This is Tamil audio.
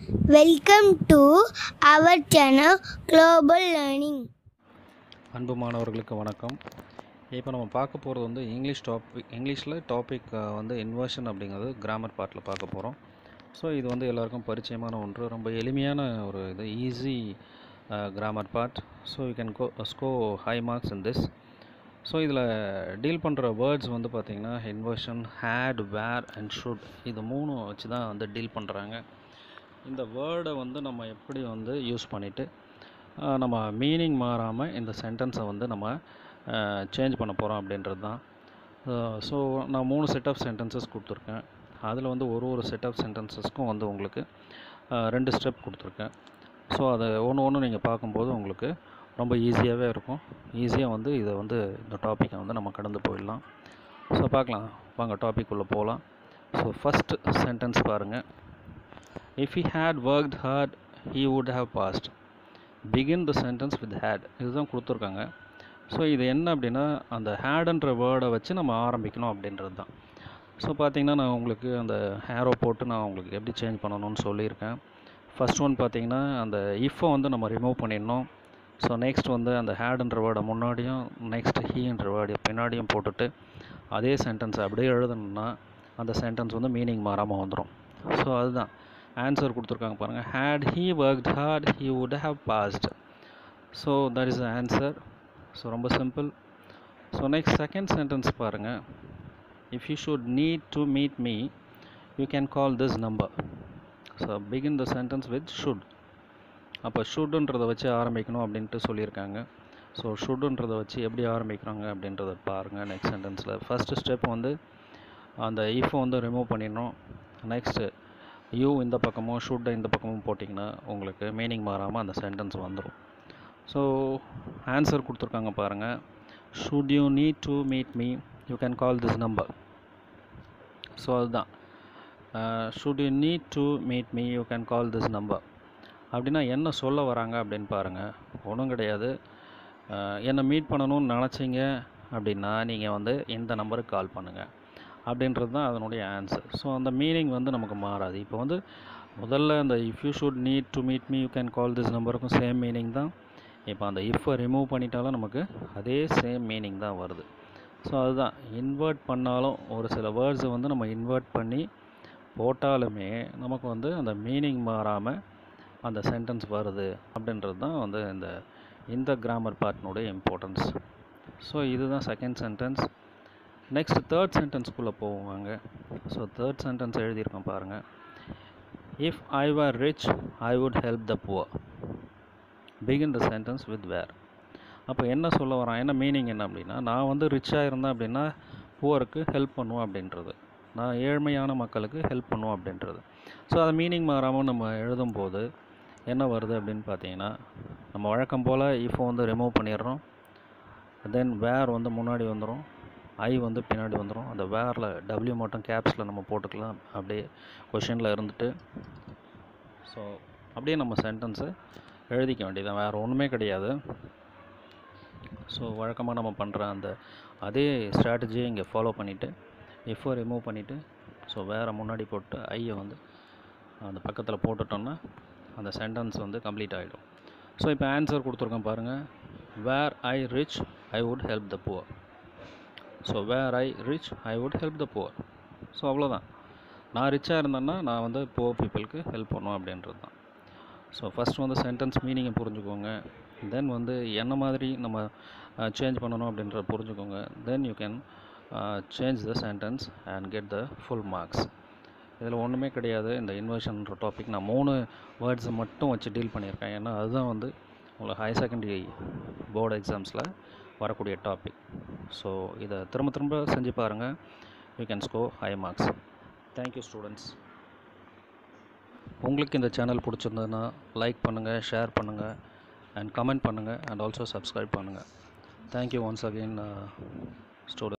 Welcome to our channel Global Learning. அன்பு மாணவர்களுக்கு வணக்கம் இப்போ நம்ம பார்க்க போகிறது வந்து இங்கிலீஷ் டாபிக் இங்கிலீஷில் டாபிக் வந்து இன்வர்ஷன் அப்படிங்கிறது கிராமர் பார்ட்டில் பார்க்க போகிறோம் ஸோ இது வந்து எல்லாருக்கும் பரிச்சயமான ஒன்று ரொம்ப எளிமையான ஒரு இது easy grammar part so you can go score high marks in this so இதில் டீல் பண்ணுற வேர்ட்ஸ் வந்து பார்த்திங்கன்னா inversion had were and should இது மூணும் வச்சு தான் வந்து டீல் பண்ணுறாங்க இந்த வேர்டை வந்து நம்ம எப்படி வந்து யூஸ் பண்ணிவிட்டு நம்ம மீனிங் மாறாமல் இந்த சென்டென்ஸை வந்து நம்ம சேஞ்ச் பண்ண போகிறோம் அப்படின்றது தான் ஸோ நான் மூணு செட் ஆஃப் சென்டென்சஸ் கொடுத்துருக்கேன் அதில் வந்து ஒரு ஒரு செட் ஆஃப் சென்டென்சஸ்க்கும் வந்து உங்களுக்கு அஹ், ரெண்டு ஸ்டெப் கொடுத்துருக்கேன் ஸோ அதை ஒன்று ஒன்று நீங்கள் பார்க்கும்போது உங்களுக்கு ரொம்ப ஈஸியாகவே இருக்கும் ஈஸியாக வந்து இதை வந்து இந்த டாப்பிக்கை வந்து நம்ம கடந்து போயிடலாம் ஸோ பார்க்கலாம் வாங்க டாபிக் உள்ள போகலாம் ஸோ ஃபஸ்ட் சென்டென்ஸ் பாருங்கள் if he had worked hard he would have passed begin the sentence with had இதுதான் கொடுத்துருக்காங்க ஸோ இது என்ன அப்படின்னா அந்த ஹேடுன்ற வேர்டை வச்சு நம்ம ஆரம்பிக்கணும் அப்படின்றது தான் ஸோ பார்த்தீங்கன்னா நான் உங்களுக்கு அந்த ஹேரோ போட்டு நான் உங்களுக்கு எப்படி சேஞ்ச் பண்ணணும்னு சொல்லியிருக்கேன் ஃபர்ஸ்ட் ஒன் பார்த்தீங்கன்னா அந்த இஃப்பை வந்து நம்ம ரிமூவ் பண்ணிடணும் ஸோ நெக்ஸ்ட் வந்து அந்த ஹேடுன்ற வேர்டை முன்னாடியும் நெக்ஸ்ட் ஹீன்ற வேர்டை பின்னாடியும் போட்டுட்டு அதே சென்டென்ஸ் அப்படியே எழுதணும்னா அந்த சென்டென்ஸ் வந்து மீனிங் மாறாமல் வந்துடும் ஸோ அதுதான் ஆன்சர் கொடுத்துருக்காங்க பாருங்கள் had he worked hard he would have passed so that is the answer so ரொம்ப simple so next second sentence பாருங்கள் if you should need to meet me you can call this number so begin the sentence with should அப்போ ஷுட்டுன்றதை வச்சு ஆரம்பிக்கணும் அப்படின்ட்டு சொல்லியிருக்காங்க ஸோ ஷுட்டுன்றதை வச்சு எப்படி ஆரம்பிக்கிறாங்க அப்படின்றத பாருங்கள் நெக்ஸ்ட் சென்டென்ஸில் ஃபஸ்ட்டு ஸ்டெப் வந்து அந்த இஃபை வந்து ரிமூவ் பண்ணிடணும் நெக்ஸ்ட்டு யூ இந்த பக்கமும் ஷுட்டை இந்த பக்கமும் போட்டிங்கன்னா உங்களுக்கு மீனிங் மாறாமல் அந்த சென்டென்ஸ் வந்துடும் ஸோ ஆன்சர் கொடுத்துருக்காங்க பாருங்கள் should you need to meet me you can call this number so அதுதான் should you need to meet me you can call this number அப்படின்னா என்ன சொல்ல வராங்க அப்படின்னு பாருங்கள் ஒன்றும் கிடையாது அஹ், என்னை மீட் பண்ணணும்னு நினச்சிங்க அப்படின்னா நீங்கள் வந்து இந்த நம்பருக்கு கால் பண்ணுங்கள் அப்படின்றது தான் அதனுடைய ஆன்சர் ஸோ அந்த மீனிங் வந்து நமக்கு மாறாது இப்போ வந்து முதல்ல அந்த if you should need to meet me you can call this நம்பருக்கும் சேம் மீனிங் தான் இப்போ அந்த இஃப்பை ரிமூவ் பண்ணிட்டாலும் நமக்கு அதே சேம் மீனிங் தான் வருது ஸோ அதுதான் இன்வெர்ட் பண்ணாலும் ஒரு சில வேர்ட்ஸை வந்து நம்ம இன்வெர்ட் பண்ணி போட்டாலுமே நமக்கு வந்து அந்த மீனிங் மாறாமல் அந்த சென்டென்ஸ் வருது அப்படின்றது தான் வந்து இந்த இந்த கிராமர் பார்ட்னுடைய இம்பார்ட்டன்ஸ் ஸோ இதுதான் செகண்ட் சென்டென்ஸ் நெக்ஸ்ட் தேர்ட் சென்டென்ஸ்குள்ளே போவாங்க ஸோ தேர்ட் சென்டென்ஸ் எழுதியிருக்கோம் பாருங்கள் if I were rich I would help the poor begin the sentence with were அப்போ என்ன சொல்ல வரான் என்ன மீனிங் என்ன அப்படின்னா நான் வந்து ரிச்சாக இருந்தேன் அப்படின்னா புவருக்கு ஹெல்ப் பண்ணுவேன் அப்படின்றது நான் ஏழ்மையான மக்களுக்கு ஹெல்ப் பண்ணுவேன் அப்படின்றது ஸோ அதை மீனிங் மாறாமல் நம்ம எழுதும்போது என்ன வருது அப்படின்னு பார்த்தீங்கன்னா நம்ம வழக்கம் போல் இப்போ வந்து ரிமூவ் பண்ணிடுறோம் தென் வேர் வந்து முன்னாடி வந்துடும் ஐ வந்து பின்னாடி வந்துடும் அந்த வேரில் டபிள்யூ மட்டும் கேப்ஸில் நம்ம போட்டுக்கலாம் அப்படியே கொஷினில் இருந்துட்டு ஸோ அப்படியே நம்ம சென்டென்ஸை எழுதிக்க வேண்டியதான் வேறு ஒன்றுமே கிடையாது ஸோ வழக்கமாக நம்ம பண்ணுற அந்த அதே ஸ்ட்ராட்டஜியை இங்கே ஃபாலோ பண்ணிவிட்டு எஃப்ஓ ரிமூவ் பண்ணிவிட்டு ஸோ வேறு முன்னாடி போட்டு ஐயை வந்து அந்த பக்கத்தில் போட்டுட்டோம்னா அந்த சென்டென்ஸ் வந்து கம்ப்ளீட் ஆகிடும் ஸோ இப்போ ஆன்சர் கொடுத்துருக்கோம் பாருங்கள் were I rich I would help the poor so were I rich I would help the poor so அவ்வளோதான் நான் ரிச்சாக இருந்தேன்னா நான் வந்து புவர் பீப்புளுக்கு ஹெல்ப் பண்ணுவேன் அப்படின்றது தான் ஸோ ஃபஸ்ட் வந்து சென்டென்ஸ் மீனிங்கை புரிஞ்சுக்கோங்க தென் வந்து என்ன மாதிரி நம்ம சேஞ்ச் பண்ணணும் அப்படின்றத புரிஞ்சுக்கோங்க then you can change the sentence and get the full marks இதில் ஒன்றுமே கிடையாது இந்த இன்வர்ஷன்ற டாபிக் நான் மூணு வேர்ட்ஸை மட்டும் வச்சு டீல் பண்ணியிருக்கேன் ஏன்னா அதுதான் வந்து உங்களுக்கு ஹை செகண்டரி போர்டு எக்ஸாம்ஸில் வரக்கூடிய டாபிக் ஸோ இதை திரும்ப திரும்ப செஞ்சு பாருங்கள் you can score high marks thank you students உங்களுக்கு இந்த சேனல் பிடிச்சிருந்ததுன்னா லைக் பண்ணுங்கள் ஷேர் பண்ணுங்கள் அண்ட் கமெண்ட் பண்ணுங்கள் அண்ட் ஆல்சோ சப்ஸ்கிரைப் பண்ணுங்கள் தேங்க்யூ ஒன்ஸ் அகெயின் ஸ்டூடெண்ட்